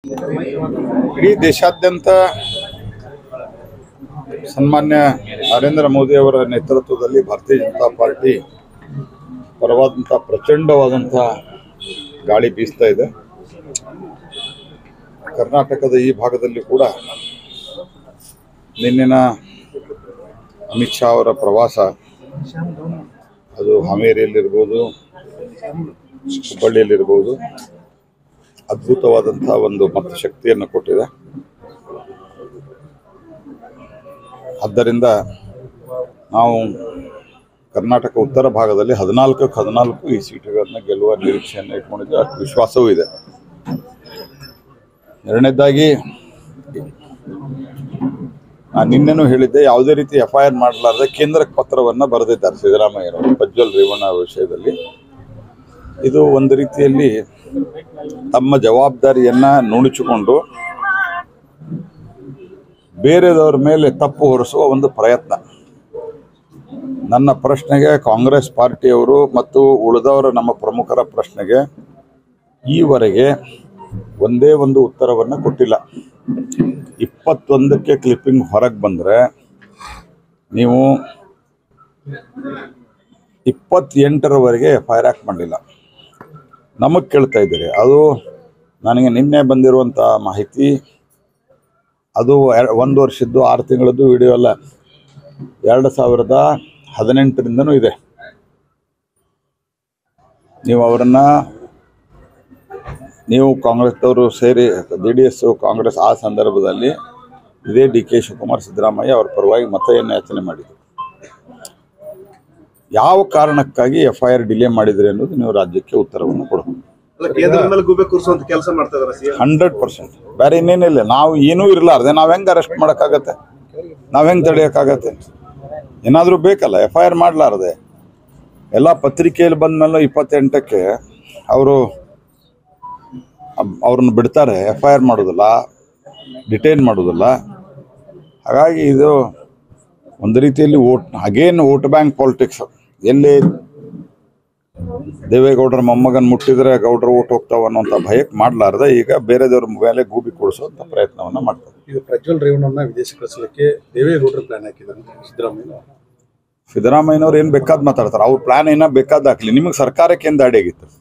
ಇಡೀ ದೇಶಾದ್ಯಂತ ಸನ್ಮಾನ್ಯ ನರೇಂದ್ರ ಮೋದಿ ಅವರ ನೇತೃತ್ವದಲ್ಲಿ ಭಾರತೀಯ ಜನತಾ ಪಾರ್ಟಿ ಪರವಾದಂಥ ಪ್ರಚಂಡವಾದಂಥ ಗಾಳಿ ಬೀಸ್ತಾ ಇದೆ ಕರ್ನಾಟಕದ ಈ ಭಾಗದಲ್ಲಿ ಕೂಡ ನಿನ್ನಿನ ಅಮಿತ್ ಶಾ ಅವರ ಪ್ರವಾಸ ಅದು ಹಾವೇರಿಯಲ್ಲಿರ್ಬೋದು ಹುಬ್ಬಳ್ಳಿಯಲ್ಲಿರ್ಬೋದು ಅದ್ಭುತವಾದಂಥ ಒಂದು ಮತ್ತು ಶಕ್ತಿಯನ್ನು ಕೊಟ್ಟಿದೆ ಆದ್ದರಿಂದ ನಾವು ಕರ್ನಾಟಕ ಉತ್ತರ ಭಾಗದಲ್ಲಿ ಹದಿನಾಲ್ಕಕ್ಕೆ ಹದಿನಾಲ್ಕು ಈ ಸೀಟುಗಳನ್ನು ಗೆಲ್ಲುವ ನಿರೀಕ್ಷೆಯನ್ನು ಇಟ್ಕೊಂಡಿದ್ದೆ ಅಷ್ಟು ವಿಶ್ವಾಸವೂ ಇದೆ ಎರಡನೇದಾಗಿ ನಾನು ನಿನ್ನೆನೂ ಹೇಳಿದ್ದೆ ಯಾವುದೇ ರೀತಿ ಎಫ್ ಐ ಆರ್ ಮಾಡಲಾರದೆ ಕೇಂದ್ರಕ್ಕೆ ಪತ್ರವನ್ನು ಬರೆದಿದ್ದಾರೆ ಸಿದ್ದರಾಮಯ್ಯನವರು ಪ್ರಜ್ವಲ್ ರೇವಣ್ಣ ವಿಷಯದಲ್ಲಿ ಇದು ಒಂದು ರೀತಿಯಲ್ಲಿ ತಮ್ಮ ಜವಾಬ್ದಾರಿಯನ್ನ ನುಣುಚಿಕೊಂಡು ಬೇರೆದವ್ರ ಮೇಲೆ ತಪ್ಪು ಹೊರಿಸುವ ಒಂದು ಪ್ರಯತ್ನ ನನ್ನ ಪ್ರಶ್ನೆಗೆ ಕಾಂಗ್ರೆಸ್ ಪಾರ್ಟಿಯವರು ಮತ್ತು ಉಳಿದವರ ನಮ್ಮ ಪ್ರಮುಖರ ಪ್ರಶ್ನೆಗೆ ಈವರೆಗೆ ಒಂದೇ ಒಂದು ಉತ್ತರವನ್ನು ಕೊಟ್ಟಿಲ್ಲ ಇಪ್ಪತ್ತೊಂದಕ್ಕೆ ಕ್ಲಿಪ್ಪಿಂಗ್ ಹೊರಗೆ ಬಂದರೆ ನೀವು ಇಪ್ಪತ್ತೆಂಟರವರೆಗೆ ಎಫ್ ಐ ಆರ್ ಆ್ಯಕ್ಟ್ ಮಾಡಲಿಲ್ಲ ನಮಗೆ ಕೇಳ್ತಾ ಇದ್ದೀರಿ ಅದು ನನಗೆ ನಿನ್ನೆ ಬಂದಿರುವಂಥ ಮಾಹಿತಿ ಅದು ಎರ- ಒಂದು ವರ್ಷದ್ದು ಆರು ತಿಂಗಳದ್ದು ವಿಡಿಯೋ ಅಲ್ಲ ಎರಡು ಸಾವಿರದ ಹದಿನೆಂಟರಿಂದನೂ ಇದೆ ನೀವು ಅವರನ್ನು ನೀವು ಕಾಂಗ್ರೆಸ್ದವರು ಸೇರಿ ಜೆ ಡಿ ಎಸ್ ಕಾಂಗ್ರೆಸ್ ಆ ಸಂದರ್ಭದಲ್ಲಿ ಇದೇ ಡಿ ಕೆ ಶಿವಕುಮಾರ್ ಸಿದ್ದರಾಮಯ್ಯ ಅವರ ಪರವಾಗಿ ಮತಯನ್ನು ಯಾಚನೆ ಮಾಡಿದರು ಯಾವ ಕಾರಣಕ್ಕಾಗಿ ಎಫ್ ಐ ಆರ್ ಡಿಲೇ ಮಾಡಿದ್ರಿ ಅನ್ನೋದು ನೀವು ರಾಜ್ಯಕ್ಕೆ ಉತ್ತರವನ್ನು ಕೊಡಬೇಕು ಅಲ್ಲ ಕೇಂದ್ರದ ಮೇಲೆ ಗೂಬೆ ಕೂರಿಸುವಂತ ಕೆಲಸ ಮಾಡ್ತಾ ಇದಾರೆ ಸಿಎಂ ಹಂಡ್ರೆಡ್ ಪರ್ಸೆಂಟ್ ಬೇರೆ ಇನ್ನೇನಿಲ್ಲ ನಾವು ಏನೂ ಇರಲಾರ್ದೆ ನಾವು ಹೆಂಗೆ ಅರೆಸ್ಟ್ ಮಾಡೋಕ್ಕಾಗತ್ತೆ ನಾವು ಹೆಂಗೆ ತಡೆಯೋಕ್ಕಾಗತ್ತೆ ಏನಾದರೂ ಬೇಕಲ್ಲ ಎಫ್ ಐ ಆರ್ ಮಾಡಲಾರ್ದೆ ಎಲ್ಲ ಪತ್ರಿಕೆಯಲ್ಲಿ ಬಂದಮೇಲೆ ಇಪ್ಪತ್ತೆಂಟಕ್ಕೆ ಅವರು ಅವ್ರನ್ನ ಬಿಡ್ತಾರೆ ಎಫ್ ಐ ಆರ್ ಮಾಡೋದಿಲ್ಲ ಡಿಟೈನ್ ಮಾಡೋದಿಲ್ಲ ಹಾಗಾಗಿ ಇದು ಒಂದು ರೀತಿಯಲ್ಲಿ vote again vote bank politics ಎಲ್ಲಿ ದೇವೇಗೌಡರ ಮೊಮ್ಮಗನ್ ಮುಟ್ಟಿದ್ರೆ ಗೌಡ್ರ ಓಟ್ ಹೋಗ್ತಾವ ಅನ್ನೋಂಥ ಭಯಕ್ಕೆ ಮಾಡಲಾರ್ದೆ ಈಗ ಬೇರೆದವ್ರ ಮೇಲೆ ಗೂಬಿ ಕೊಡಿಸುವಂಥ ಪ್ರಯತ್ನವನ್ನು ಮಾಡ್ತಾರೆ ಈಗ ಪ್ರಜ್ವಲ್ ರೇವಣ್ಣನ ವಿದೇಶ ಕಳಿಸಲಿಕ್ಕೆ ದೇವೇಗೌಡರು ಪ್ಲಾನ್ ಹಾಕಿದ್ದಾರೆ ಸಿದ್ದರಾಮಯ್ಯ ಸಿದ್ದರಾಮಯ್ಯನವ್ರು ಏನು ಬೇಕಾದ್ ಮಾತಾಡ್ತಾರೆ ಅವ್ರ ಪ್ಲಾನ್ ಏನೋ ಬೇಕಾದ್ ಹಾಕ್ಲಿ ನಿಮಗೆ ಸರ್ಕಾರಕ್ಕೆ ಏನು ದಾಡಿ ಆಗಿತ್ತು